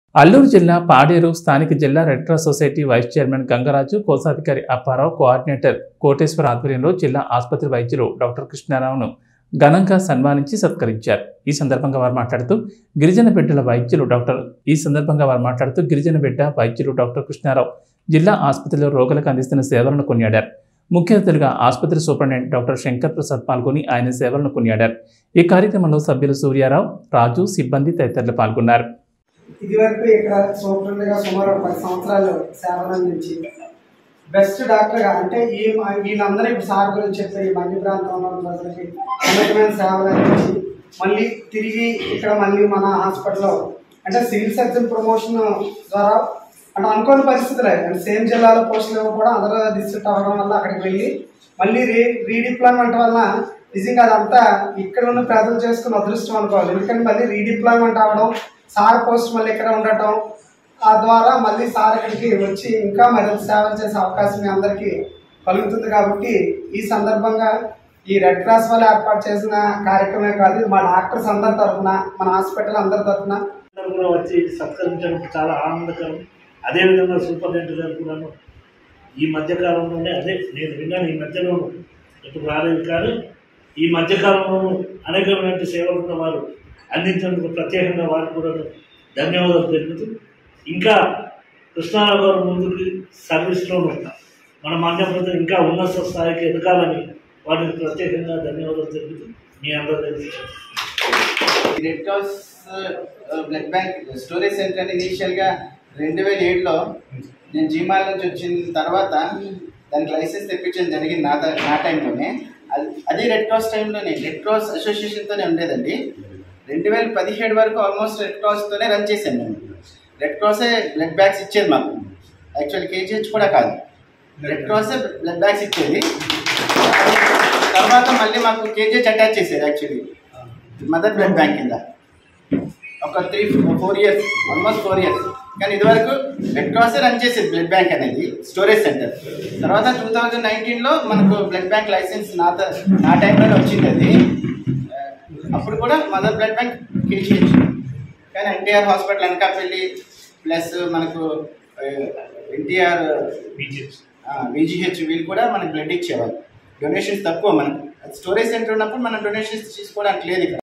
అల్లూరు జిల్లా పాడేరు స్థానిక జిల్లా red cross society vice chairman Gangaraju కోశాధికారి అప్పారావు కోఆర్డినేటర్ కోటేశ్వర ఆధ్వర్యంలో జిల్లా ఆసుపత్రి వైద్యులు డాక్టర్ కృష్ణారావును ఘనంగా సన్మానించి సత్కరించారు ఈ సందర్భంగా వారు మాట్లాడుతూ గిరిజన బిడ్డల వైద్యులు డాక్టర్ ఈ సందర్భంగా వారు మాట్లాడుతూ గిరిజన బిడ్డ వైద్యులు డాక్టర్ కృష్ణారావు జిల్లా ఆసుపత్రిలో రోగులకు అందిస్తున్న సేవలను కొనియాడారు ముఖ్య అతిథిగా ఆసుపత్రి సూపరింటెండెంట్ డాక్టర్ శంకర్ ప్రసాద్ పాల్గొని ఆయన సేవలను కొనియాడారు ఈ కార్యక్రమంలో సభ్యులు సూర్యారావు రాజు సిబ్బంది తదితరులు పాల్గొన్నారు ఇదివరకు ఇక్కడ సూపరింటెండెంట్గా సుమారు ఒక పది సంవత్సరాలు సేవలు అందించి బెస్ట్ డాక్టర్గా అంటే ఈ వీళ్ళందరూ ఇప్పుడు సార్ గురించి చెప్పే ఈ మధ్య ప్రాంతంలో ఉన్న ప్రజలకి ఉన్నతమైన సేవలు అందించి మళ్ళీ తిరిగి ఇక్కడ మళ్ళీ మన హాస్పిటల్లో అంటే సివిల్ సర్జన్ ప్రమోషన్ ద్వారా అంటే అనుకోని పరిస్థితులే అంటే సేమ్ జిల్లాలో పోస్టులు ఇవ్వకపోవడం అందరూ డిస్ట్రిక్ట్ అవ్వడం వల్ల అక్కడికి వెళ్ళి మళ్ళీ రీ రీడిప్లాయ్మెంట్ వల్ల నిజంగా అదంతా ఇక్కడ ఉన్న ప్రజలు చేసుకున్న అదృష్టం అనుకోవాలి ఎందుకంటే మళ్ళీ రీడిప్లాయ్మెంట్ అవ్వడం సార్ పోస్ట్ మళ్ళీ ఇక్కడ ఉండటం ఆ ద్వారా మళ్ళీ సార్ ఇక్కడికి వచ్చి ఇంకా మరింత సేవలు చేసే అవకాశం మీ అందరికీ కలుగుతుంది కాబట్టి ఈ సందర్భంగా ఈ రెడ్ క్రాస్ వాళ్ళు ఏర్పాటు చేసిన కార్యక్రమే కాదు ఇది మా డాక్టర్స్ అందరి తరఫున మన హాస్పిటల్ అందరి తరఫున అందరూ కూడా వచ్చి సత్కరించడం చాలా ఆనందకరం అదేవిధంగా సూపరింటెండెంట్ గారు కూడాను ఈ మధ్యకాలంలోనే అదే నేను విన్నాను ఈ మధ్యలో ఇప్పుడు రాలేదు కానీ ఈ మధ్యకాలంలోనూ అనేకమైన సేవలు ఉన్న వారు అందించేందుకు ప్రత్యేకంగా వారికి కూడా ధన్యవాదాలు తెలుపుతూ ఇంకా కృష్ణారావు గారు ముందుకు సర్వీస్లోనూ మన మధ్యప్రదేశ్ ఇంకా ఉన్నత స్థాయికి ఎదగాలని వారికి ప్రత్యేకంగా ధన్యవాదాలు తెలుపుతూ మీ అందరూ తెలుసు red cross blood bank storage centre అని ఇనీషియల్గా రెండు వేల ఏడులో నేను జీమాల్ నుంచి వచ్చిన తర్వాత దానికి లైసెన్స్ తెప్పించడం జరిగింది నా ద- నా టైంలోనే అది అదే రెడ్ క్రాస్ టైంలోనే రెడ్ క్రాస్ అసోసియేషన్తోనే ఉండేదండి రెండు వేల పదిహేడు వరకు ఆల్మోస్ట్ రెడ్ క్రాస్తోనే రన్ చేశాను నేను రెడ్ క్రాసే బ్లడ్ బ్యాగ్స్ ఇచ్చేది మాకు యాక్చువల్ కేజీహెచ్ కూడా కాదు రెడ్ క్రాసే బ్లడ్ బ్యాగ్స్ ఇచ్చేది తర్వాత మళ్ళీ మాకు కేజీహెచ్ అటాచ్ చేసేది యాక్చువల్లీ మదర్ బ్లడ్ బ్యాంక్ కింద ఒక three four years almost four years కానీ ఇదివరకు రెడ్ క్రాస్ రన్ చేసేది బ్లడ్ బ్యాంక్ అనేది స్టోరేజ్ సెంటర్ తర్వాత టూ థౌజండ్ నైన్టీన్లో మనకు బ్లడ్ బ్యాంక్ లైసెన్స్ నా త- నా టైంలోనే వచ్చింది అది ఆ, అప్పుడు కూడా మదర్ బ్లడ్ బ్యాంక్ కేజీహెచ్ కానీ ఎన్టీఆర్ హాస్పిటల్ అనకాపల్లి ప్లస్ మనకు ఎన్టీఆర్ బీజీహెచ్ వీళ్ళు కూడా మనకు బ్లడ్ ఇచ్చేవాళ్ళు డొనేషన్స్ తక్కువ మనకు స్టోరేజ్ సెంటర్ ఉన్నప్పుడు మనం డొనేషన్స్ తీసుకోవడానికి లేదు ఇక్కడ